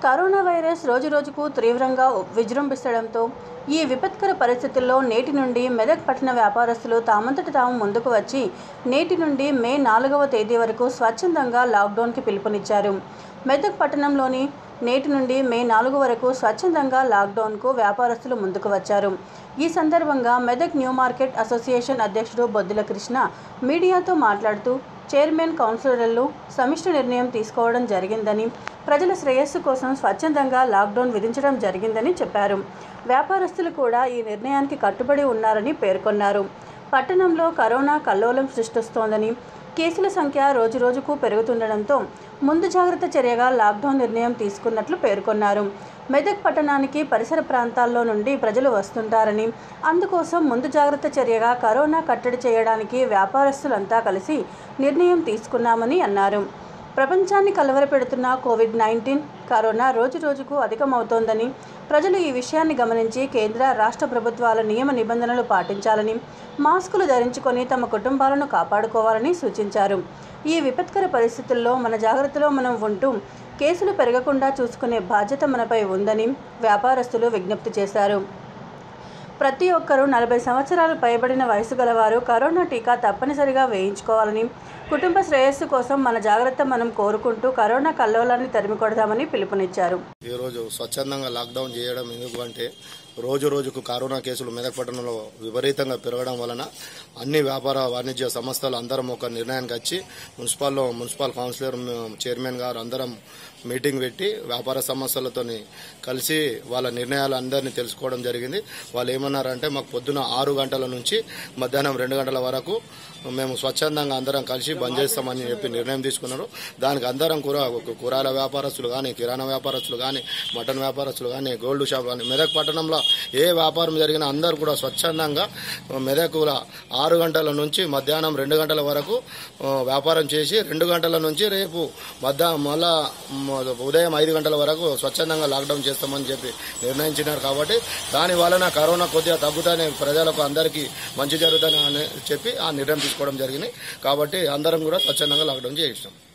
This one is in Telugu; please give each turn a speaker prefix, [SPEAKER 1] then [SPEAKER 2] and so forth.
[SPEAKER 1] కరోనా వైరస్ రోజురోజుకు తీవ్రంగా విజృంభిస్తడంతో ఈ విపత్కర పరిస్థితుల్లో నేటి నుండి మెదక్ పట్టణ వ్యాపారస్తులు తామంతట తాము ముందుకు వచ్చి నేటి నుండి మే నాలుగవ తేదీ వరకు స్వచ్ఛందంగా లాక్డౌన్కి పిలుపునిచ్చారు మెదక్ పట్టణంలోని నేటి నుండి మే నాలుగు వరకు స్వచ్ఛందంగా లాక్డౌన్కు వ్యాపారస్తులు ముందుకు వచ్చారు ఈ సందర్భంగా మెదక్ న్యూ మార్కెట్ అసోసియేషన్ అధ్యక్షుడు బొద్దుల కృష్ణ మీడియాతో మాట్లాడుతూ చైర్మన్ కౌన్సిలర్లు సమిష్టి నిర్ణయం తీసుకోవడం జరిగిందని ప్రజల శ్రేయస్సు కోసం స్వచ్ఛందంగా లాక్డౌన్ విధించడం జరిగిందని చెప్పారు వ్యాపారస్తులు కూడా ఈ నిర్ణయానికి కట్టుబడి ఉన్నారని పేర్కొన్నారు పట్టణంలో కరోనా కల్లోలం సృష్టిస్తోందని కేసుల సంఖ్య రోజురోజుకు పెరుగుతుండడంతో ముందు జాగ్రత్త చర్యగా లాక్డౌన్ నిర్ణయం తీసుకున్నట్లు పేర్కొన్నారు మెదక్ పట్టణానికి పరిసర ప్రాంతాల్లో నుండి ప్రజలు వస్తుంటారని అందుకోసం ముందు జాగ్రత్త చర్యగా కరోనా కట్టడి చేయడానికి వ్యాపారస్తులంతా కలిసి నిర్ణయం తీసుకున్నామని అన్నారు ప్రపంచాన్ని కలవరపెడుతున్న కోవిడ్ నైన్టీన్ కరోనా రోజురోజుకు అధికమవుతోందని ప్రజలు ఈ విషయాన్ని గమనించి కేంద్ర రాష్ట్ర ప్రభుత్వాల నియమ నిబంధనలు పాటించాలని మాస్కులు ధరించుకొని తమ కుటుంబాలను కాపాడుకోవాలని సూచించారు ఈ విపత్కర పరిస్థితుల్లో మన జాగ్రత్తలో మనం ఉంటూ కేసులు పెరగకుండా చూసుకునే బాధ్యత మనపై ఉందని వ్యాపారస్తులు విజ్ఞప్తి చేశారు ప్రతి ఒక్కరూ నలభై సంవత్సరాలు పైబడిన వయసు గలవారు కరోనా టీకా తప్పనిసరిగా వేయించుకోవాలని కుటుంబ శ్రేయస్సు కోసం మన జాగ్రత్త మనం కోరుకుంటూ కరోనా కల్లోలాన్ని తరిమికొడదామని పిలుపునిచ్చారు
[SPEAKER 2] ఈరోజు స్వచ్ఛందంగా లాక్డౌన్ చేయడం ఎందుకంటే రోజు రోజుకు కరోనా కేసులు మెదక్ పట్టణంలో విపరీతంగా పెరగడం వలన అన్ని వ్యాపార వాణిజ్య సంస్థలు అందరం ఒక నిర్ణయానికి వచ్చి మున్సిపల్లో మున్సిపల్ కౌన్సిలర్ చైర్మన్ గారు అందరం మీటింగ్ పెట్టి వ్యాపార సంస్థలతో కలిసి వాళ్ళ నిర్ణయాలు అందరినీ తెలుసుకోవడం జరిగింది వాళ్ళు ఏమన్నారంటే మాకు పొద్దున ఆరు గంటల నుంచి మధ్యాహ్నం రెండు గంటల వరకు మేము స్వచ్ఛందంగా అందరం కలిసి బంద్ చేస్తామని చెప్పి నిర్ణయం తీసుకున్నారు దానికి అందరం కూర కూరగాయల వ్యాపారస్తులు కానీ కిరాణా వ్యాపారస్తులు కానీ మటన్ వ్యాపారస్తులు కానీ గోల్డ్ షాప్ కానీ మెదక్ పట్టణంలో ఏ వ్యాపారం జరిగినా అందరూ కూడా స్వచ్ఛందంగా మెదకుల ఆరు గంటల నుంచి మధ్యాహ్నం రెండు గంటల వరకు ఆ, వ్యాపారం చేసి రెండు గంటల నుంచి రేపు మధ్యాహ్నం మళ్ళా మ- ఉదయం ఐదు గంటల వరకు స్వచ్ఛందంగా లాక్డౌన్ చేస్తామని చెప్పి నిర్ణయించినారు కాబట్టి దాని వలన కరోనా కొద్దిగా తగ్గుతానే ప్రజలకు అందరికీ మంచి జరుగుతుందని చెప్పి ఆ నిర్ణయం తీసుకోవడం జరిగింది కాబట్టి అందరం కూడా స్వచ్ఛందంగా లాక్డౌన్ చేయిస్తాం